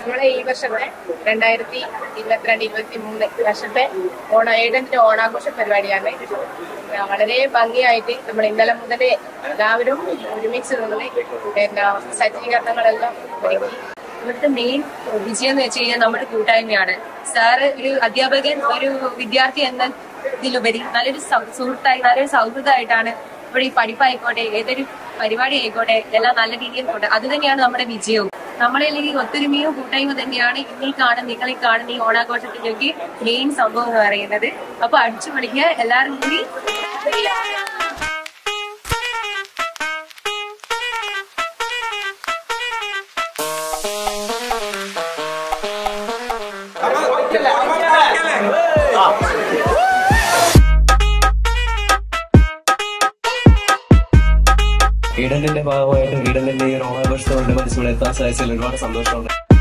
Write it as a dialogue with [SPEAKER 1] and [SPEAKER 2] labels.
[SPEAKER 1] നമ്മളെ ഈ വർഷത്തെ രണ്ടായിരത്തി ഇരുപത്തിരണ്ട് ഇരുപത്തി മൂന്ന് വർഷത്തെ ഓണ ഏഴന്റെ ഓണാഘോഷ പരിപാടിയാണ് വളരെ ഭംഗിയായിട്ട് നമ്മൾ ഇന്നലെ മുതലേ എല്ലാവരും ഒരുമിച്ച് നിന്ന് പിന്നെ സജ്ജീകരണങ്ങളെല്ലാം ഒരുക്കി
[SPEAKER 2] ഇവിടുത്തെ മെയിൻ വിജയം എന്ന് വെച്ച് കഴിഞ്ഞാൽ നമ്മുടെ കൂട്ടായ്മയാണ് സാറ് ഒരു അധ്യാപകൻ ഒരു വിദ്യാർത്ഥി എന്ന ഇതിലുപരി നല്ലൊരു സൗ- സുഹൃത്തായി നല്ലൊരു സൗഹൃദമായിട്ടാണ് ഇവിടെ ഈ പഠിപ്പായിക്കോട്ടെ ഏതൊരു പരിപാടി ആയിക്കോട്ടെ എല്ലാം നല്ല രീതിയിൽ കൊണ്ട് അത് തന്നെയാണ് നമ്മുടെ വിജയവും നമ്മളിൽ ഈ ഒത്തൊരുമയും കൂട്ടായ്മ തന്നെയാണ് ഇന്നിൽ കാണുന്ന നിങ്ങളിൽ കാണുന്ന ഈ ഓണാഘോഷത്തിലേക്ക് മെയിൻ സംഭവം എന്ന് പറയുന്നത് അപ്പൊ അടിച്ചു പൊളിക്കുക എല്ലാവരും കൂടി
[SPEAKER 3] ഈഡന്റിന്റെ ഭാഗമായിട്ട് ഈഡന്റിന്റെ ഈ ഒരു ഓണാഘോഷത്തോടെ മനസ്സിൽ എത്താൻ സാധിച്ചതിൽ ഒരുപാട് സന്തോഷമുണ്ട്